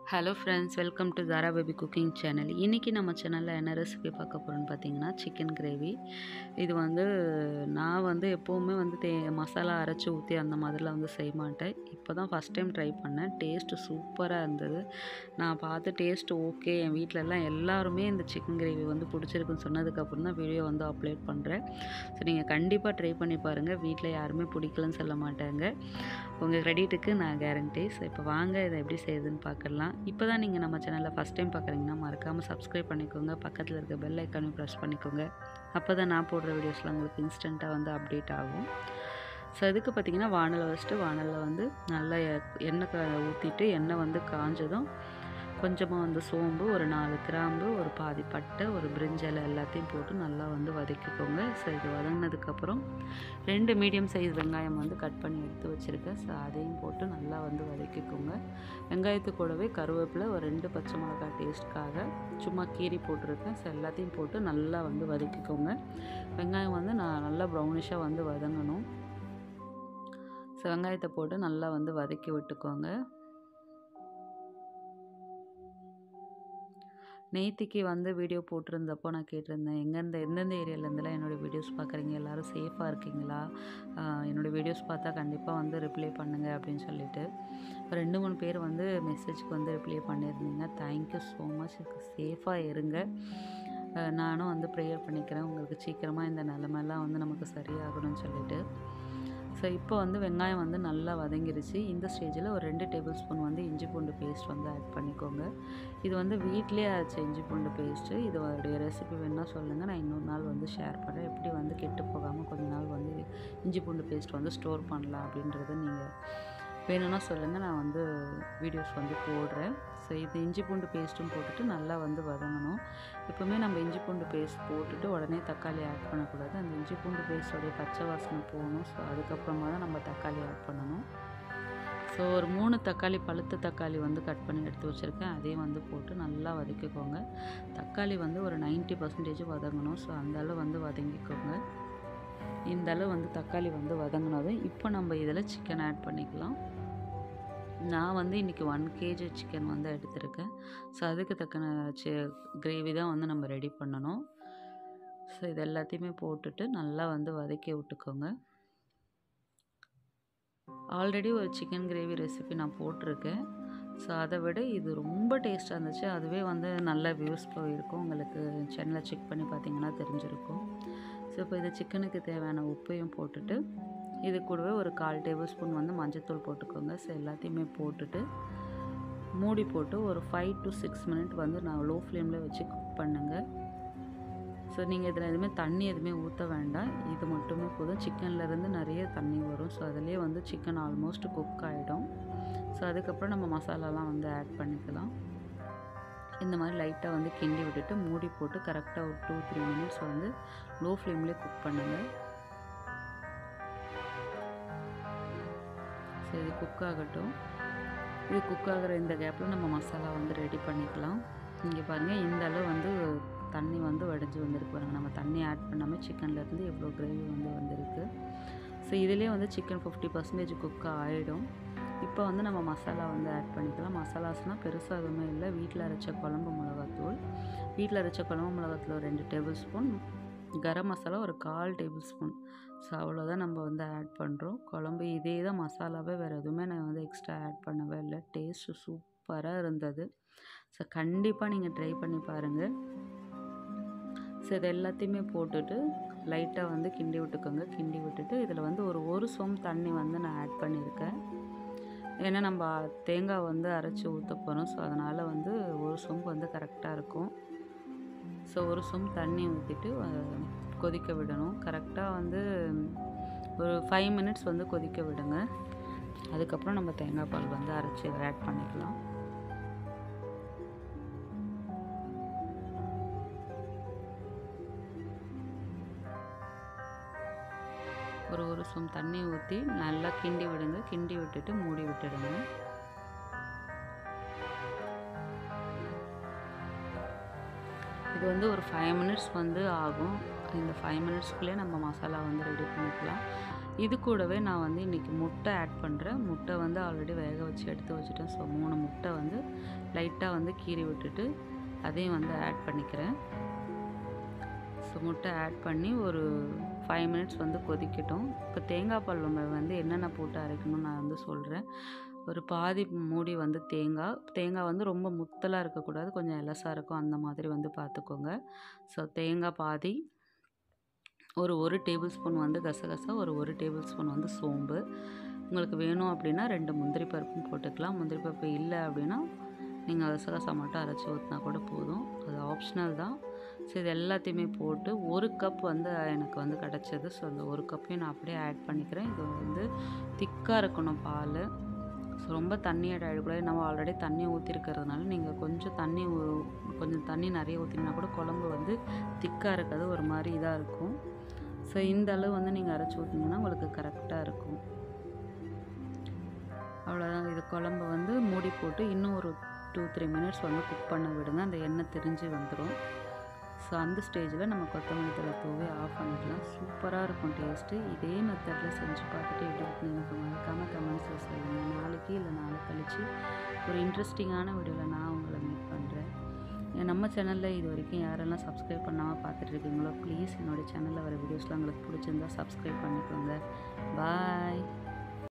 hello friends welcome to Tara baby cooking channel இன்றைக்கி நம்ம சேனலில் என்ன ரெசிபி பார்க்க போகிறோன்னு பார்த்தீங்கன்னா சிக்கன் கிரேவி இது வந்து நான் வந்து எப்போவுமே வந்து தே மசாலா அரைச்சி ஊற்றி அந்த மாதிரிலாம் வந்து செய்ய மாட்டேன் இப்போ தான் ஃபஸ்ட் டைம் ட்ரை பண்ணேன் டேஸ்ட்டு சூப்பராக இருந்தது நான் பார்த்து டேஸ்ட்டு ஓகே என் வீட்டில எல்லாம் எல்லாருமே இந்த சிக்கன் கிரேவி வந்து பிடிச்சிருக்குன்னு சொன்னதுக்கப்புறம் தான் வீடியோ வந்து அப்லோட் பண்ணுறேன் ஸோ நீங்கள் கண்டிப்பாக ட்ரை பண்ணி பாருங்கள் வீட்டில் யாருமே பிடிக்கலன்னு சொல்ல மாட்டாங்க உங்கள் கிரெடிட்டுக்கு நான் கேரண்டி ஸோ இப்போ வாங்க இதை எப்படி செய்யுதுன்னு பார்க்கலாம் இப்போ தான் நீங்கள் நம்ம சேனலில் ஃபஸ்ட் டைம் பார்க்குறீங்கன்னா மறக்காமல் சப்ஸ்கிரைப் பண்ணிக்கோங்க பக்கத்தில் இருக்க பெல் ஐக்கானையும் ப்ரெஸ் பண்ணிக்கோங்க அப்போ தான் நான் போடுற வீடியோஸ்லாம் உங்களுக்கு இன்ஸ்டண்ட்டாக வந்து அப்டேட் ஆகும் ஸோ இதுக்கு பார்த்தீங்கன்னா வானலை வச்சுட்டு வானலில் வந்து நல்லா எ- எண்ணெய் க ஊற்றிட்டு எண்ணெய் வந்து காஞ்சதும் கொஞ்சமாக வந்து சோம்பு ஒரு நாலு கிராம்பு ஒரு பாதி பட்டை ஒரு பிரிஞ்சலை எல்லாத்தையும் போட்டு நல்லா வந்து வதக்கிக்கோங்க ஸோ இது வதங்கினதுக்கப்புறம் ரெண்டு மீடியம் சைஸ் வெங்காயம் வந்து கட் பண்ணி எடுத்து வச்சுருக்கேன் ஸோ அதையும் போட்டு நல்லா வந்து வதக்கிக்கோங்க வெங்காயத்து கூடவே கருவேப்பிலை ஒரு ரெண்டு பச்சை மிளகாய் டேஸ்ட்காக சும்மா கீரி போட்டிருக்கேன் ஸோ எல்லாத்தையும் போட்டு நல்லா வந்து வதக்கிக்கோங்க வெங்காயம் வந்து நான் நல்லா ப்ரௌனிஷாக வந்து வதங்கணும் ஸோ வெங்காயத்தை போட்டு நல்லா வந்து வதக்கி விட்டுக்கோங்க நேத்திக்கு வந்து வீடியோ போட்டிருந்தப்போ நான் கேட்டிருந்தேன் எங்கெந்த எந்தெந்த ஏரியாலேருந்துலாம் என்னோடய வீடியோஸ் பார்க்குறீங்க எல்லோரும் சேஃபாக இருக்கீங்களா ஆஹ் என்னோடய வீடியோஸ் பார்த்தா கண்டிப்பாக வந்து ரிப்ளை பண்ணுங்கள் அப்படின்னு சொல்லிட்டு ரெண்டு மூணு பேர் வந்து மெசேஜ்க்கு வந்து ரிப்ளை பண்ணியிருந்தீங்க தேங்க்யூ ஸோ மச் சேஃபாக இருங்க ஆஹ் நானும் வந்து ப்ரேயர் பண்ணிக்கிறேன் உங்களுக்கு சீக்கிரமாக இந்த நிலமெல்லாம் வந்து நமக்கு சரியாகணும்னு சொல்லிட்டு ஸோ இப்போ வந்து வெங்காயம் வந்து நல்லா வதங்கிருச்சு இந்த ஸ்டேஜில் ஒரு ரெண்டு டேபிள் ஸ்பூன் வந்து இஞ்சி பூண்டு பேஸ்ட் வந்து ஆட் பண்ணிக்கோங்க இது வந்து வீட்லேயே அரைச்ச இஞ்சி பூண்டு பேஸ்ட்டு இதோடைய ரெசிபி வேணா சொல்லுங்கள் நான் இன்னொரு நாள் வந்து ஷேர் பண்ணுறேன் எப்படி வந்து கெட்டு போகாமல் கொஞ்ச நாள் வந்து இஞ்சி பூண்டு பேஸ்ட் வந்து ஸ்டோர் பண்ணலாம் அப்படின்றத நீங்கள் வேணும்னா சொல்லுங்கள் நான் வந்து வீடியோஸ் வந்து போடுறேன் ஸோ இது இஞ்சி பூண்டு பேஸ்ட்டும் போட்டுட்டு நல்லா வந்து வதங்கணும் எப்போவுமே நம்ம இஞ்சி பூண்டு பேஸ்ட் போட்டுட்டு உடனே தக்காளி ஆட் பண்ணக்கூடாது அந்த இஞ்சி பூண்டு பேஸ்டோடைய பச்சை வாசனை போகணும் ஸோ அதுக்கப்புறமா தான் நம்ம தக்காளி ஆட் பண்ணணும் ஸோ ஒரு மூணு தக்காளி பழுத்த தக்காளி வந்து கட் பண்ணி எடுத்து வச்சுருக்கேன் அதையும் வந்து போட்டு நல்லா வதக்கிக்கோங்க தக்காளி வந்து ஒரு 90% பர்சன்டேஜ் வதங்கணும் ஸோ அந்த அளவு வந்து வதங்கிக்கோங்க இந்த அளவு வந்து தக்காளி வந்து வதங்கினதும் இப்போ நம்ம இதில் சிக்கன் ஆட் பண்ணிக்கலாம் நான் வந்து இன்றைக்கி ஒன் கேஜி சிக்கன் வந்து எடுத்திருக்கேன் ஸோ அதுக்கு தக்கன சி கிரேவி தான் வந்து நம்ம ரெடி பண்ணணும் ஸோ இது எல்லாத்தையுமே போட்டுட்டு நல்லா வந்து வதக்கி விட்டுக்கோங்க ஆல்ரெடி ஒரு சிக்கன் கிரேவி ரெசிபி நான் போட்டிருக்கேன் ஸோ அதை விட இது ரொம்ப டேஸ்ட்டாக இருந்துச்சு அதுவே வந்து நல்ல வியூஸ் போயிருக்கும் உங்களுக்கு சேனலை செக் பண்ணி பார்த்தீங்கன்னா தெரிஞ்சிருக்கும் ஸோ இப்போ இது சிக்கனுக்கு தேவையான உப்பையும் போட்டுட்டு இது கூடவே ஒரு கால் டேபிள் ஸ்பூன் வந்து மஞ்சத்தூள் போட்டுக்கோங்க ஸோ எல்லாத்தையுமே போட்டுட்டு மூடி போட்டு ஒரு ஃபைவ் டு சிக்ஸ் மினிட் வந்து நான் லோ ஃப்ளேமில் வச்சு குக் பண்ணுங்கள் ஸோ நீங்கள் இதில் எதுவுமே தண்ணி எதுவுமே ஊற்ற வேண்டாம் இது மட்டுமே போதும் சிக்கன்லேருந்து நிறைய தண்ணி வரும் ஸோ அதிலே வந்து சிக்கன் ஆல்மோஸ்ட் குக் ஆகிடும் ஸோ அதுக்கப்புறம் நம்ம மசாலாலாம் வந்து ஆட் பண்ணிக்கலாம் இந்த மாதிரி லைட்டாக வந்து கிண்டி விட்டுட்டு மூடி போட்டு கரெக்டாக ஒரு டூ த்ரீ மினிட்ஸ் வந்து லோ ஃப்ளேம்லேயே குக் பண்ணுங்கள் ஸோ இது குக் ஆகட்டும் இது குக் ஆகிற இந்த கேப்பில் நம்ம மசாலா வந்து ரெடி பண்ணிக்கலாம் இங்கே பாருங்கள் இந்த அளவு வந்து தண்ணி வந்து வடிஞ்சு வந்திருக்கு பாருங்க நம்ம தண்ணி ஆட் பண்ணாமல் சிக்கன்லேருந்து எவ்வளோ கிரேவி வந்து வந்திருக்கு ஸோ இதிலே வந்து சிக்கன் ஃபிஃப்டி பர்சன்டேஜ் குக் ஆகிடும் இப்போ வந்து நம்ம மசாலா வந்து ஆட் பண்ணிக்கலாம் மசாலாஸ்னால் பெருசாக எதுவுமே இல்லை வீட்டில் அரைச்ச குழம்பு மிளகாத்தூள் வீட்டில் அரைச்ச குழம்பு மிளகாத்தூள் ஒரு ரெண்டு டேபிள் ஸ்பூன் கரம் மசாலா ஒரு கால் டேபிள் ஸ்பூன் ஸோ அவ்வளோதான் நம்ம வந்து ஆட் பண்ணுறோம் குழம்பு இதே தான் மசாலாவே வேறு எதுவுமே நான் வந்து எக்ஸ்ட்ரா ஆட் பண்ணவே இல்லை டேஸ்ட்டு சூப்பராக இருந்தது ஸோ கண்டிப்பாக நீங்கள் ட்ரை பண்ணி பாருங்கள் ஸோ இது எல்லாத்தையுமே போட்டுட்டு லைட்டாக வந்து கிண்டி விட்டுக்கோங்க கிண்டி விட்டுட்டு இதில் வந்து ஒரு ஒரு சொம் தண்ணி வந்து நான் ஆட் பண்ணியிருக்கேன் ஏன்னா நம்ம தேங்காய் வந்து அரைச்சி ஊற்ற போகிறோம் ஸோ அதனால் வந்து ஒரு சொம்பு வந்து கரெக்டாக இருக்கும் ஸோ ஒரு சொம்பு தண்ணி ஊற்றிட்டு கொதிக்க விடணும் கரெக்டாக வந்து ஒரு ஃபைவ் மினிட்ஸ் வந்து கொதிக்க விடுங்க அதுக்கப்புறம் நம்ம தேங்காய் பால் வந்து அரைச்சி ஆட் பண்ணிக்கலாம் ஒரு ஒரு சொம் தண்ணி ஊற்றி நல்லா கிண்டி விடுங்க கிண்டி விட்டுட்டு மூடி விட்டுடுங்க இது வந்து ஒரு ஃபைவ் மினிட்ஸ் வந்து ஆகும் இந்த ஃபைவ் மினிட்ஸ்க்குள்ளே நம்ம மசாலா வந்து ரெடி பண்ணிக்கலாம் இது கூடவே நான் வந்து இன்றைக்கி முட்டை ஆட் பண்ணுறேன் முட்டை வந்து ஆல்ரெடி வேக வச்சு எடுத்து வச்சுட்டேன் ஸோ மூணு முட்டை வந்து லைட்டாக வந்து கீறி விட்டுட்டு அதையும் வந்து ஆட் பண்ணிக்கிறேன் ஸோ முட்டை ஆட் பண்ணி ஒரு ஃபைவ் மினிட்ஸ் வந்து கொதிக்கட்டும் இப்போ தேங்காய் பால் நம்ம வந்து என்னென்ன போட்டு அரைக்கணும்னு நான் வந்து சொல்கிறேன் ஒரு பாதி மூடி வந்து தேங்காய் தேங்காய் வந்து ரொம்ப முத்தலாக இருக்கக்கூடாது கொஞ்சம் எலசாக இருக்கும் அந்த மாதிரி வந்து பார்த்துக்கோங்க ஸோ தேங்காய் பாதி ஒரு ஒரு டேபிள் ஸ்பூன் வந்து கசகசா ஒரு ஒரு டேபிள் ஸ்பூன் வந்து சோம்பு உங்களுக்கு வேணும் அப்படின்னா ரெண்டு முந்திரி பருப்பும் போட்டுக்கலாம் முந்திரி பருப்பு இல்லை அப்படின்னா நீங்கள் கசகசா மட்டும் அரைச்சி ஊற்றினா கூட போதும் அது ஆப்ஷனல் தான் ஸோ இது எல்லாத்தையுமே போட்டு ஒரு கப் வந்து எனக்கு வந்து கிடச்சிது ஸோ அந்த ஒரு கப்பையும் நான் அப்படியே ஆட் பண்ணிக்கிறேன் இது வந்து திக்காக இருக்கணும் பால் ஸோ ரொம்ப தண்ணி ஆட் ஆகிடக்கூடாது நம்ம ஆல்ரெடி தண்ணி ஊற்றிருக்கிறதுனால நீங்கள் கொஞ்சம் தண்ணி ஊ- கொஞ்சம் தண்ணி நிறைய ஊற்றினா கூட குழம்பு வந்து திக்காக இருக்காது ஒரு மாதிரி இதாக இருக்கும் ஸோ இந்த அளவு வந்து நீங்கள் அரைச்சி ஊற்றினீங்கன்னா உங்களுக்கு கரெக்டாக இருக்கும் அவ்வளோதான் இது குழம்பு வந்து மூடி போட்டு இன்னும் ஒரு டூ த்ரீ மினிட்ஸ் வந்து குக் பண்ண விடுங்க அந்த எண்ணெய் திரிஞ்சு வந்துடும் ஸோ அந்த ஸ்டேஜில் நம்ம கொத்தமல்லி தழை தூவி ஆஃப் பண்ணிக்கலாம் சூப்பராக இருக்கும் டேஸ்ட்டு இதே மெத்தடில் செஞ்சு பார்த்துட்டு எப்படி இருக்குன்னு எனக்கு மறக்காமல் கமெண்ட்ஸில் சொல்லுங்கள் நாளைக்கு இல்லை நாளை கழிச்சு ஒரு இன்ட்ரெஸ்டிங்கான வீடியோவில் நான் உங்களை மீட் பண்ணுறேன் நம்ம சேனலில் இது வரைக்கும் யாரெல்லாம் சப்ஸ்கிரைப் பண்ணாமல் பார்த்துட்டு இருக்கீங்களோ ப்ளீஸ் என்னோட சேனலில் வர வீடியோஸ்லாம் உங்களுக்கு பிடிச்சிருந்தா சப்ஸ்கிரைப் பண்ணிக்கோங்க பாய்